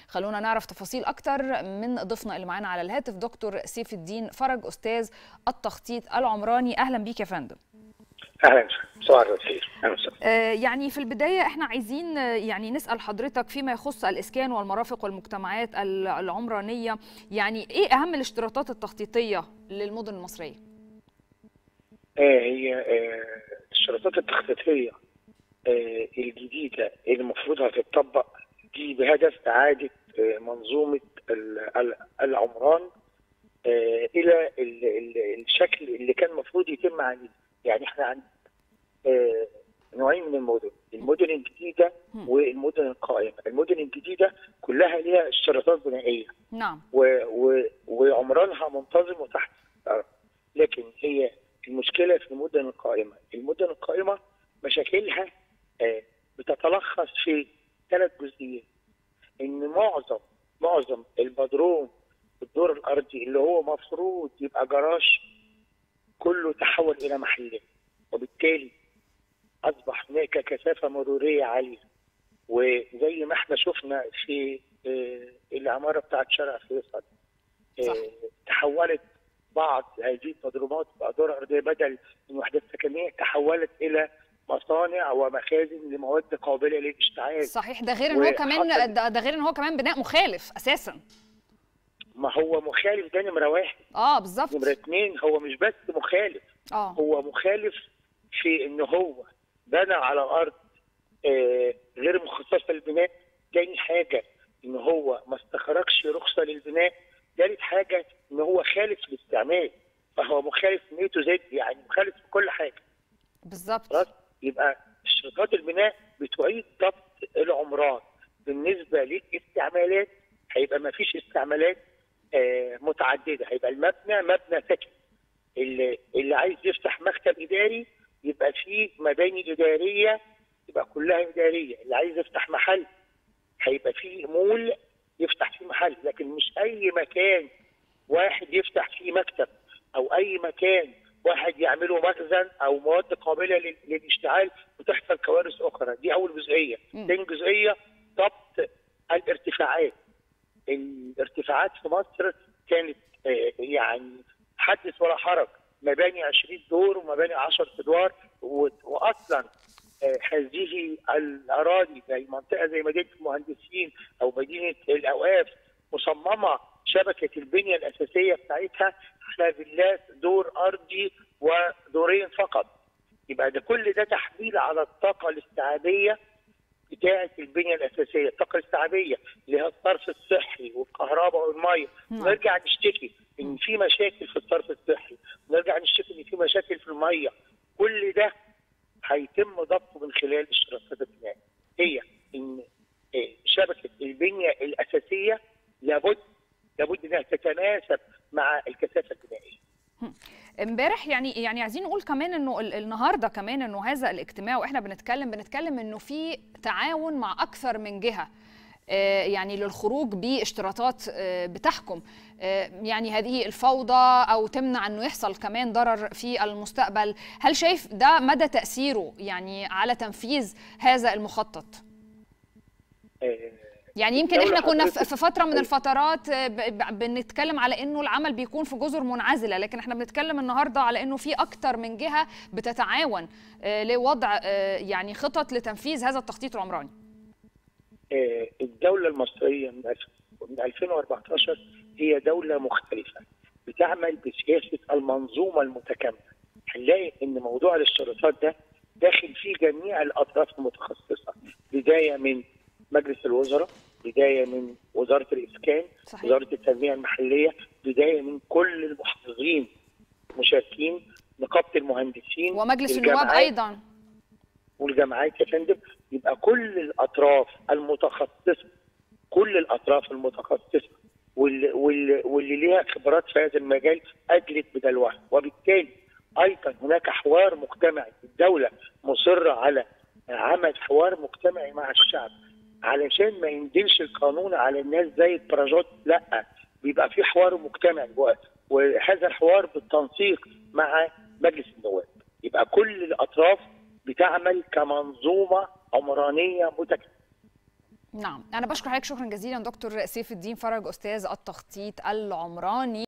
خلونا نعرف تفاصيل اكتر من ضيفنا اللي معانا على الهاتف دكتور سيف الدين فرج استاذ التخطيط العمراني اهلا بيك يا فندم اهلا صباح الخير اهلا وسهلا آه، يعني في البدايه احنا عايزين آه، يعني نسال حضرتك فيما يخص الاسكان والمرافق والمجتمعات ال- العمرانيه يعني ايه اهم الاشتراطات التخطيطيه للمدن المصريه آه هي آه الشروطات التخطيطيه آه الجديده اللي المفروض هتطبق دي بهدف اعاده آه منظومه ال- ال- العمران آه الى ال- ال- الشكل اللي كان المفروض يتم عليه يعني احنا عندنا آه نوعين من المدن المدن الجديده والمدن القائمه المدن الجديده كلها ليها اشتراطات بنائيه نعم و و وعمرانها منتظم وتحت الأرض لكن هي المشكله في المدن القائمه، المدن القائمه مشاكلها آه، بتتلخص في ثلاث جزئيات ان معظم معظم البدروم الدور الارضي اللي هو مفروض يبقى جراج كله تحول الى محلات وبالتالي اصبح هناك كثافه مروريه عاليه وزي ما احنا شفنا في آه، العماره بتاعت شارع فيصل صح. آه، تحولت بعض هذه التضرمات بادوار ارضيه بدل من وحدات سكنيه تحولت الى مصانع ومخازن لمواد قابله للاشتعال صحيح ده غير ان هو كمان وحصل- ده, ده غير ان هو كمان بناء مخالف اساسا ما هو مخالف ده نمره واحد اه بالظبط نمره اثنين هو مش بس مخالف اه هو مخالف في ان هو بنى على ارض آه، غير مخصصه للبناء تاني حاجه ان هو ما استخرجش رخصه للبناء ثالث حاجه ان هو خالف في الاستعمال فهو مخالف نيته زد يعني مخالف في كل حاجه بالظبط خلاص يبقى شركات البناء بتعيد ضبط العمران بالنسبه للاستعمالات هيبقى ما فيش استعمالات آه، متعدده هيبقى المبنى مبنى سكن اللي اللي عايز يفتح مكتب اداري يبقى فيه مباني اداريه يبقى كلها اداريه اللي عايز يفتح محل هيبقى فيه مول يفتح فيه محل لكن مش اي مكان واحد يفتح فيه مكتب او اي مكان واحد يعمله مخزن او مواد قابله لل- للاشتعال وتحصل كوارث اخرى دي اول جزئيه مم. ثاني جزئيه ضبط الارتفاعات الارتفاعات في مصر كانت آه، يعني حدث ولا حرج مباني 20 دور ومباني 10 ادوار و- واصلا آه، هذه الاراضي زي منطقه زي مدينه المهندسين او مدينه الاوقاف مصممه شبكه البنيه الاساسيه بتاعتها على فيلات دور ارضي ودورين فقط يبقى ده كل ده تحميل على الطاقه الاستيعابيه بتاعه البنيه الاساسيه، الطاقه الاستيعابيه اللي هي الصرف الصحي والكهرباء والميه، نعم. ونرجع نشتكي ان في مشاكل في الصرف الصحي، ونرجع نشتكي ان في مشاكل في الميه، كل ده هيتم ضبطه من خلال اشتراطات البناء. هي ان إيه، شبكه البنيه الاساسيه لابد لابد انها تتناسب مع الكثافه البنائيه. امبارح يعني يعني عايزين نقول كمان انه ال- النهارده كمان انه هذا الاجتماع واحنا بنتكلم بنتكلم انه في تعاون مع اكثر من جهه آه، يعني للخروج باشتراطات آه، بتحكم آه، يعني هذه الفوضى او تمنع انه يحصل كمان ضرر في المستقبل هل شايف ده مدى تاثيره يعني على تنفيذ هذا المخطط آه، يعني يمكن الدولة احنا كنا في حضرتك- في فتره من أيوة. الفترات آه، ب- ب- بنتكلم على انه العمل بيكون في جزر منعزله لكن احنا بنتكلم النهارده على انه في اكتر من جهه بتتعاون آه، لوضع آه، يعني خطط لتنفيذ هذا التخطيط العمراني آه، الدولة المصرية من الف- من 2014 هي دولة مختلفة بتعمل بسياسة المنظومة المتكاملة هنلاقي ان موضوع الاشتراطات ده داخل فيه جميع الاطراف المتخصصة بداية من مجلس الوزراء بداية من وزارة الإسكان صحيح. وزارة التنمية المحلية بداية من كل المحافظين مشاركين نقابة المهندسين ومجلس النواب الجامعات. ايضا والجامعات يا فندم يبقى كل الاطراف المتخصصه كل الاطراف المتخصصه واللي, واللي, واللي ليها خبرات في هذا المجال ادلت بدلوها وبالتالي ايضا هناك حوار مجتمعي الدوله مصره على عمل حوار مجتمعي مع الشعب علشان ما ينزلش القانون على الناس زي البراجوت لا بيبقى في حوار مجتمعي و- وهذا الحوار بالتنسيق مع مجلس النواب يبقى كل الاطراف بتعمل كمنظومه عمرانيه متكامله نعم انا بشكر حضرتك شكرا جزيلا دكتور سيف الدين فرج استاذ التخطيط العمراني